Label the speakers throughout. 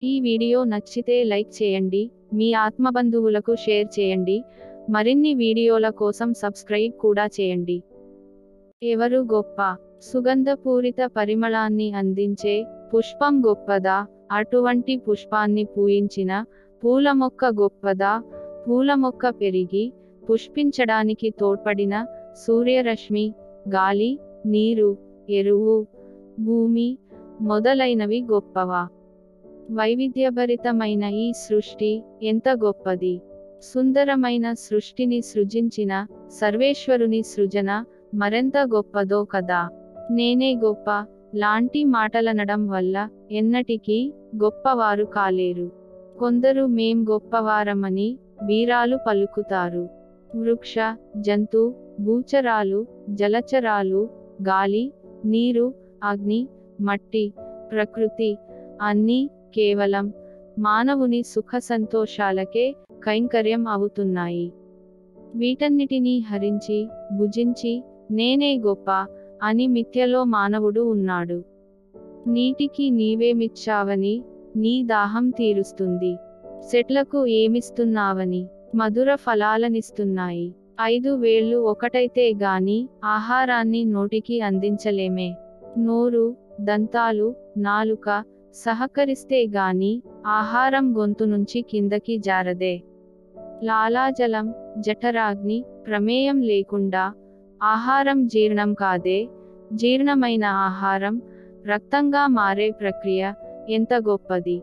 Speaker 1: ఈ వీడియో నచ్చితే లైక్ చేయండి మీ ఆత్మబంధువులకు షేర్ చేయండి మరిన్ని వీడియోల కోసం సబ్స్క్రైబ్ కూడా చేయండి ఎవరు గొప్ప సుగంధపూరిత పరిమళాన్ని అందించే పుష్పం గొప్పదా అటువంటి పుష్పాన్ని పూయించిన పూల మొక్క గొప్పదా పూల మొక్క పెరిగి పుష్పించడానికి తోడ్పడిన సూర్యరశ్మి గాలి నీరు ఎరువు భూమి మొదలైనవి గొప్పవా వైవిధ్యభరితమైన ఈ సృష్టి ఎంత గొప్పది సుందరమైన సృష్టిని సృజించిన సర్వేశ్వరుని సృజన మరెంత గొప్పదో కదా నేనే గొప్ప లాంటి మాటలనడం వల్ల ఎన్నటికీ గొప్పవారు కాలేరు కొందరు మేం గొప్పవారమని వీరాలు పలుకుతారు వృక్ష జంతు భూచరాలు జలచరాలు గాలి నీరు అగ్ని మట్టి ప్రకృతి అన్నీ కేవలం మానవుని సుఖ సంతోషాలకే కైంకర్యం అవుతున్నాయి వీటన్నిటినీ హరించి భుజించి నేనే గొప్ప అని మిథ్యలో మానవుడు ఉన్నాడు నీటికి నీవేమిచ్చావని నీ దాహం తీరుస్తుంది చెట్లకు ఏమిస్తున్నావని మధుర ఫలాలనిస్తున్నాయి ఐదు వేళ్ళు ఒకటైతే గాని ఆహారాన్ని నోటికి అందించలేమే నోరు దంతాలు నాలుక సహకరిస్తే గాని ఆహారం గొంతు నుంచి కిందకి జారదే లాలాజలం జఠరాగ్ని ప్రమేయం లేకుండా ఆహారం జీర్ణం కాదే జీర్ణమైన ఆహారం రక్తంగా మారే ప్రక్రియ ఎంత గొప్పది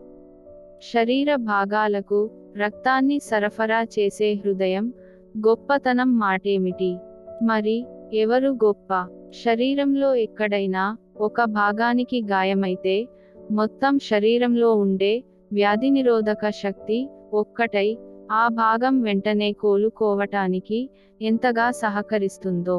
Speaker 1: శరీర భాగాలకు రక్తాన్ని సరఫరా చేసే హృదయం గొప్పతనం మాటేమిటి మరి ఎవరు గొప్ప శరీరంలో ఎక్కడైనా ఒక భాగానికి గాయమైతే మొత్తం శరీరంలో ఉండే వ్యాధి నిరోధక శక్తి ఒక్కటై ఆ భాగం వెంటనే కోలుకోవటానికి ఎంతగా సహకరిస్తుందో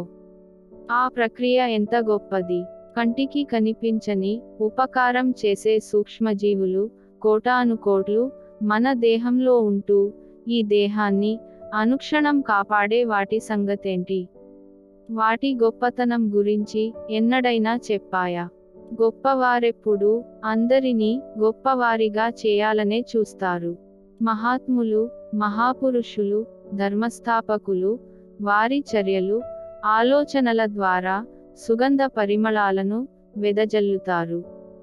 Speaker 1: ఆ ప్రక్రియ ఎంత గొప్పది కంటికి కనిపించని ఉపకారం చేసే సూక్ష్మజీవులు కోటానుకోట్లు మన దేహంలో ఉంటూ ఈ దేహాన్ని అనుక్షణం కాపాడే వాటి సంగతేంటి వాటి గొప్పతనం గురించి ఎన్నడైనా చెప్పాయా గొప్పవారెప్పుడు అందరినీ గొప్పవారిగా చేయాలనే చూస్తారు మహాత్ములు మహాపురుషులు ధర్మస్థాపకులు వారి చర్యలు ఆలోచనల ద్వారా సుగంధ పరిమళాలను వెదజల్లుతారు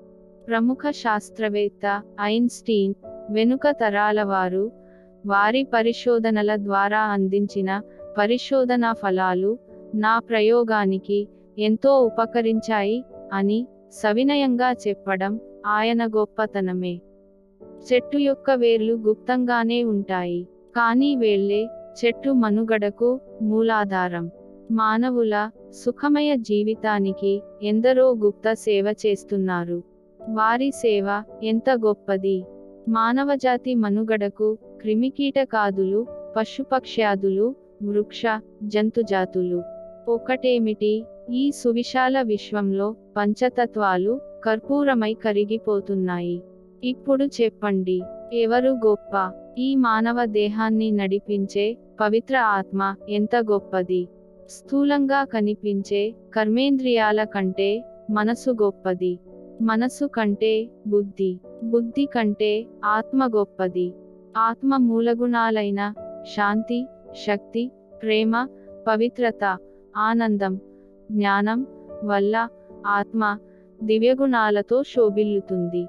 Speaker 1: ప్రముఖ శాస్త్రవేత్త ఐన్స్టీన్ వెనుక తరాల వారు వారి పరిశోధనల ద్వారా అందించిన పరిశోధనా ఫలాలు నా ప్రయోగానికి ఎంతో ఉపకరించాయి అని సవినయంగా చెప్పడం ఆయన గొప్పతనమే చెట్టు యొక్క వేర్లు గుప్తంగానే ఉంటాయి కానీ వేళ్లే చెట్టు మనుగడకు మూలాధారం మానవుల సుఖమయ జీవితానికి ఎందరో గుప్త సేవ చేస్తున్నారు వారి సేవ ఎంత గొప్పది మానవజాతి మనుగడకు క్రిమికీటకాదులు పశుపక్ష్యాదులు వృక్ష జంతుజాతులు ఒకటేమిటి ఈ సువిశాల విశ్వంలో పంచతత్వాలు కర్పూరమై కరిగిపోతున్నాయి ఇప్పుడు చెప్పండి ఎవరు గొప్ప ఈ మానవ దేహాన్ని నడిపించే పవిత్ర ఆత్మ ఎంత గొప్పది స్థూలంగా కనిపించే కర్మేంద్రియాల కంటే మనసు గొప్పది మనసు కంటే బుద్ధి బుద్ధి కంటే ఆత్మ గొప్పది ఆత్మ మూలగుణాలైన శాంతి శక్తి ప్రేమ పవిత్రత ఆనందం జ్ఞానం వల్ల ఆత్మ దివ్యగుణాలతో శోభిల్లుతుంది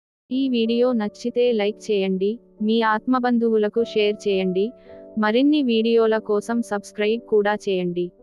Speaker 1: ఈ వీడియో నచ్చితే లైక్ చేయండి మీ ఆత్మబంధువులకు షేర్ చేయండి మరిన్ని వీడియోల కోసం సబ్స్క్రైబ్ కూడా చేయండి